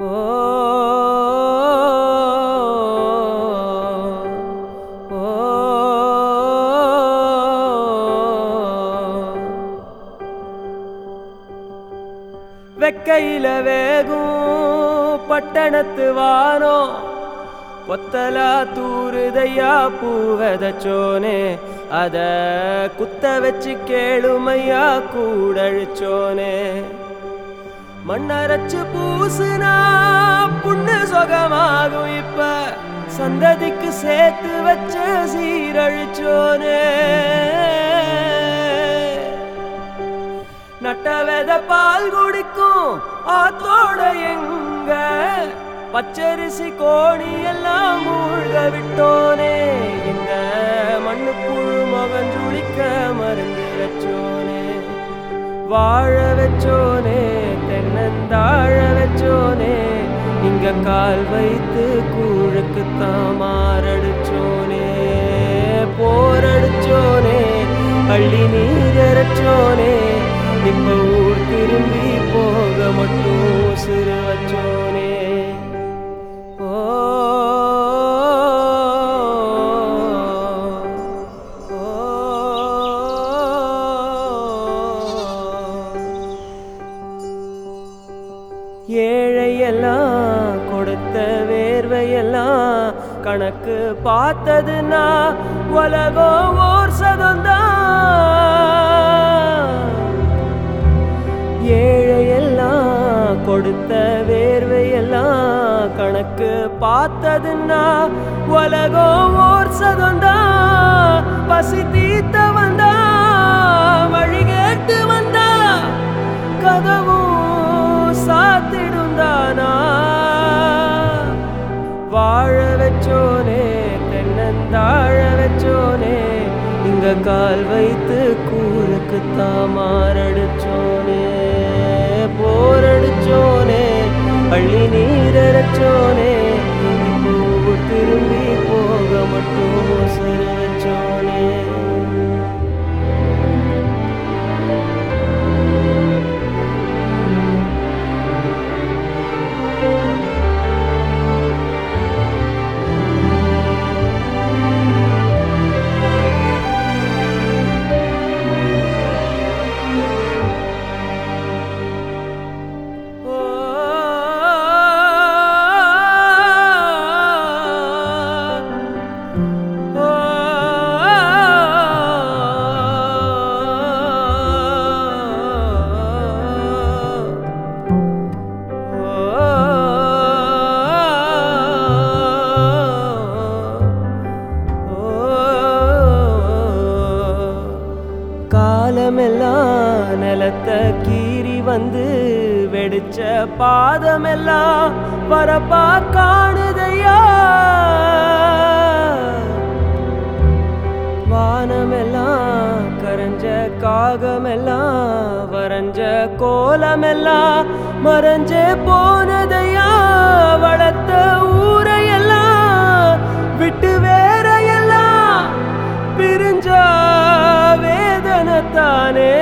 வெக்கையில வேகும் பட்டணத்து வானோ பொத்தலா தூருதையா பூவதச்சோனே அத குத்த வச்சு கேளுமையா கூடழிச்சோனே மண்ணரைச்சு பூசுனா புண்ணு சொகமாகும் இப்ப சந்ததிக்கு சேர்த்து வச்ச சீரழிச்சோனே நட்ட வெத பால் குடிக்கும் ஆத்தோட எங்க பச்சரிசி கோணி எல்லாம் மூழ்க விட்டோனே எங்க மண்ணு புழு மகன் ஜுளிக்க மருந்து வச்சோனே வாழ வச்சோனே தென்னந்தாழ வச்சோனே இங்க கால் வைத்து கூழுக்கு தாமாரடிச்சோனே போரடிச்சோனே அள்ளி நீரச்சோனே இப்ப ஊர் திரும்பி போக மட்டும் சிறு வச்சோனே ஓ ஏழையெல்லாம் கொடுத்த வேர்வையெல்லாம் கணக்கு பார்த்ததுன்னா உலகம் ஓர் சதம்தான் ஏழையெல்லாம் கொடுத்த வேர்வையெல்லாம் கணக்கு பார்த்ததுன்னா உலகம் ஓர் சதம்தான் பசி தீத்த வந்தா வழி கேட்டு வந்தா கதவும் சாத்திடுந்தானா வாழ வச்சோனே தென்னந்தாழ வச்சோனே இங்க கால் வைத்து கூழுக்கு தாமாரடிச்சோனே போரடிச்சோனே அள்ளி நீரச்சோனே இப்போ ஊர் திரும்பி போக மட்டும் சிறு வச்சோனே காலமெல்லாம் நிலத்தை கீறி வந்து வெடிச்ச பாதமெல்லாம் வரப்பா காணுதையா வானமெல்லாம் கரைஞ்ச காகமெல்லாம் வரைஞ்ச கோலமெல்லாம் மறைஞ்சே போனதையா வளர்த்த ஊரையெல்லாம் விட்டு வேறையெல்லாம் பிரிஞ்சா வேதனைத்தானே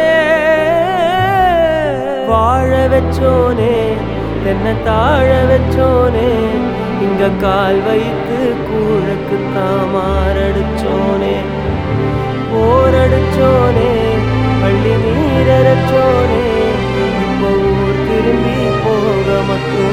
வாழ வச்சோனே தென்னை தாழ வச்சோனே இங்க கால் வைத்து கூழுக்கு தாமாரடிச்சோனே போரடிச்சோனே பள்ளி நீரச்சோனே இப்போ ஊர் திரும்பி போக மட்டும்